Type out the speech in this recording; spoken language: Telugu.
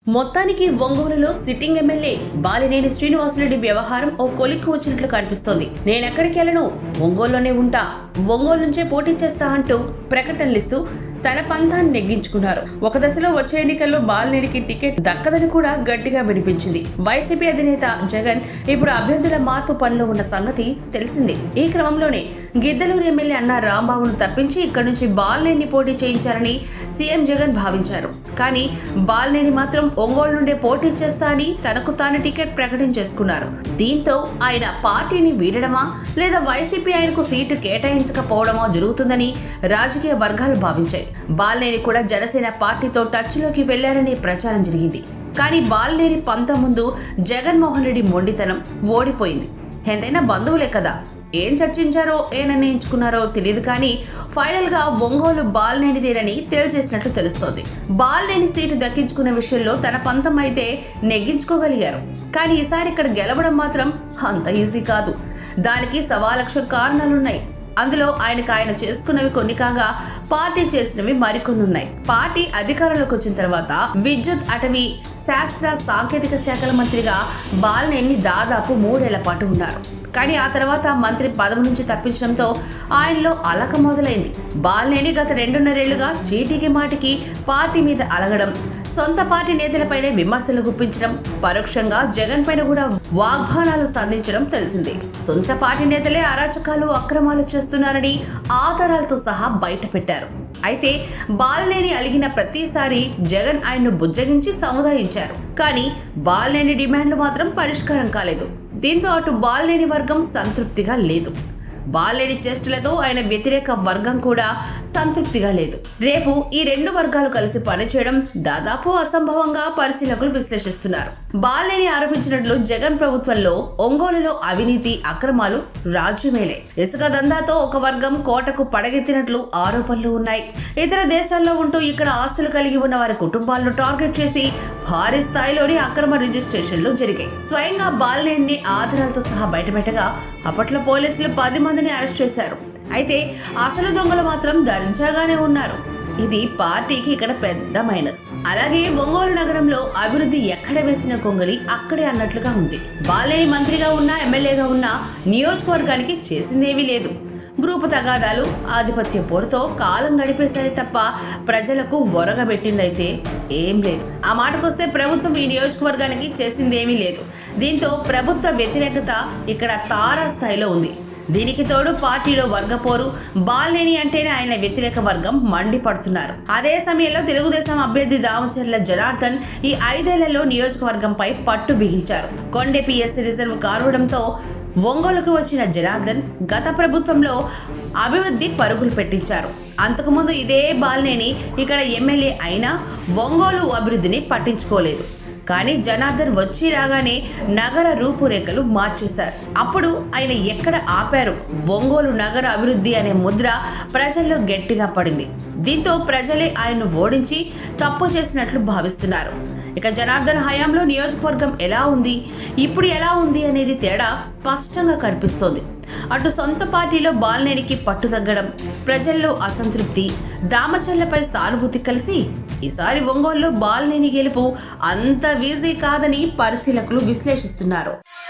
మొత్తానికి ఒంగోలులో సిట్టింగ్ ఎమ్మెల్యే బాలినేని శ్రీనివాసరెడ్డి వ్యవహారం ఓ కొలిక్కు వచ్చినట్లు కనిపిస్తోంది నేనెక్కడికి వెళ్ళను ఒంగోలులోనే ఉంటా ఒంగోలు నుంచే పోటీ చేస్తా అంటూ ప్రకటనలిస్తూ తన పంతాన్ని నెగ్గించుకున్నారు ఒక దశలో వచ్చే ఎన్నికల్లో బాలినేనికి టికెట్ దక్కదని కూడా గట్టిగా వినిపించింది వైసీపీ అధినేత జగన్ ఇప్పుడు అభ్యర్థుల మార్పు పనిలో ఉన్న సంగతి తెలిసిందే ఈ క్రమంలోనే గిద్దలూరు ఎమ్మెల్యే అన్న రాంబాబును తప్పించి ఇక్కడి నుంచి బాలినేని పోటీ చేయించారని సీఎం జగన్ భావించారు కానీ బాలినేని మాత్రం ఒంగోలు నుండే పోటీ చేస్తా అని తనకు తాను టికెట్ ప్రకటించేసుకున్నారు దీంతో ఆయన పార్టీని వీడడమా లేదా వైసీపీ ఆయనకు సీటు కేటాయించకపోవడమో జరుగుతుందని రాజకీయ వర్గాలు భావించాయి బాలినేని కూడా జనసేన పార్టీతో టచ్లోకి వెళ్లారనే ప్రచారం జరిగింది కానీ బాలినేని పంత ముందు జగన్మోహన్ రెడ్డి మొండితనం ఓడిపోయింది ఎంతైనా బంధువులే కదా ఏం చర్చించారో ఏ నిర్ణయించుకున్నారో తెలియదు కానీ ఫైనల్ గా ఒంగోలు బాల్నేనిదేనని తేల్చేసినట్లు తెలుస్తోంది బాల్నేని సీటు దక్కించుకునే విషయంలో తన పంతం అయితే నెగ్గించుకోగలిగారు కానీ ఈసారి ఇక్కడ గెలవడం మాత్రం అంత ఈజీ కాదు దానికి సవా లక్ష కారణాలున్నాయి అందులో ఆయనకు ఆయన చేసుకున్నవి కొన్ని కాగా పార్టీ చేసినవి మరికొన్ని ఉన్నాయి పార్టీ అధికారంలోకి వచ్చిన తర్వాత విద్యుత్ అటవీ శాస్త్ర సాంకేతిక శాఖల మంత్రిగా బాలినేని దాదాపు మూడేళ్ల పాటు ఉన్నారు కానీ ఆ తర్వాత మంత్రి పదవి నుంచి తప్పించడంతో ఆయనలో అలక మొదలైంది బాలినేని గత రెండున్నరేళ్లుగా చీటికి మాటికి పార్టీ మీద అలగడం సొంత పార్టీ నేతలపైనే విమర్శలు గుప్పించడం పరోక్షంగా జగన్ పైన కూడా వాగ్బాణాలు సంధించడం తెలిసిందే సొంత పార్టీ నేతలే అరాచకాలు అక్రమాలు చేస్తున్నారని ఆధారాలతో సహా బయట పెట్టారు అయితే బాలినేని అలిగిన ప్రతిసారి జగన్ ఆయన్ను బుజ్జగించి సముదాయించారు కానీ బాలినేని డిమాండ్లు మాత్రం పరిష్కారం కాలేదు దీంతో అటు బాలినేని వర్గం సంతృప్తిగా లేదు బాలేని చేష్టలతో ఆయన వ్యతిరేక వర్గం కూడా సంతృప్తిగా లేదు రేపు ఈ రెండు వర్గాలు కలిసి పనిచేయడం దాదాపు అసంభవంగా పరిశీలకులు విశ్లేషిస్తున్నారు బాలేని ఆరోపించినట్లు జగన్ ప్రభుత్వంలో ఒంగోలులో అవినీతి అక్రమాలు రాజ్యమేలే ఇసుక దందాతో ఒక వర్గం కోటకు పడగెత్తినట్లు ఆరోపణలు ఉన్నాయి ఇతర దేశాల్లో ఉంటూ ఇక్కడ ఆస్తులు కలిగి ఉన్న వారి కుటుంబాలను టార్గెట్ చేసి భారీ స్థాయిలోని అక్రమ రిజిస్ట్రేషన్లు జరిగాయి స్వయంగా బాలినేని ఆధారాలతో సహా బయటపెట్టగా అప్పట్లో పోలీసులు పది మందిని అరెస్ట్ చేశారు అయితే అసలు దొంగలు మాత్రం దర్జాగానే ఉన్నారు ఇది పార్టీకి ఇక్కడ పెద్ద మైనస్ అలాగే ఒంగోలు నగరంలో అభివృద్ధి ఎక్కడ వేసిన కొంగలి అక్కడే అన్నట్లుగా ఉంది బాలేని మంత్రిగా ఉన్న ఎమ్మెల్యేగా ఉన్న నియోజకవర్గానికి చేసిందేమీ లేదు గ్రూపు తగాదాలు ఆధిపత్య పోరుతో కాలం గడిపేసరి తప్ప ప్రజలకు ఒరగబెట్టిందైతే ఏం లేదు ఆ మాటకొస్తే ప్రభుత్వం ఈ నియోజకవర్గానికి చేసిందేమీ లేదు దీంతో ప్రభుత్వ వ్యతిరేకత ఇక్కడ తారాస్థాయిలో ఉంది దీనికి తోడు పార్టీలో వర్గపోరు బాలేని అంటేనే ఆయన వ్యతిరేక వర్గం మండిపడుతున్నారు అదే సమయంలో తెలుగుదేశం అభ్యర్థి దామచర్ల జనార్దన్ ఈ ఐదేళ్లలో నియోజకవర్గంపై పట్టు బిగించారు కొండే పిఎస్సీ రిజర్వ్ కారవడంతో ఒంగోలుకు వచ్చిన జనార్దన్ గత ప్రభుత్వంలో అభివృద్ధి పరుగులు పెట్టించారు అంతకుముందు ఇదే బాలినేని ఇక్కడ ఎమ్మెల్యే అయినా ఒంగోలు అభివృద్ధిని పట్టించుకోలేదు కానీ జనార్దన్ వచ్చి రాగానే నగర రూపురేఖలు మార్చేశారు అప్పుడు ఆయన ఎక్కడ ఆపారు ఒంగోలు నగర అభివృద్ధి అనే ముద్ర ప్రజల్లో గట్టిగా పడింది దీంతో ప్రజలే ఆయన్ను ఓడించి తప్పు చేసినట్లు భావిస్తున్నారు ఇక జనార్దన్ హయాంలో నియోజకవర్గం ఎలా ఉంది ఇప్పుడు ఎలా ఉంది అనేది తేడా స్పష్టంగా కనిపిస్తోంది అటు సొంత పార్టీలో బాలినేనికి పట్టు తగ్గడం ప్రజల్లో అసంతృప్తి దామచర్లపై సానుభూతి కలిసి ఈసారి ఒంగోలులో బాలినేని గెలుపు అంత ఈజీ కాదని పరిశీలకులు విశ్లేషిస్తున్నారు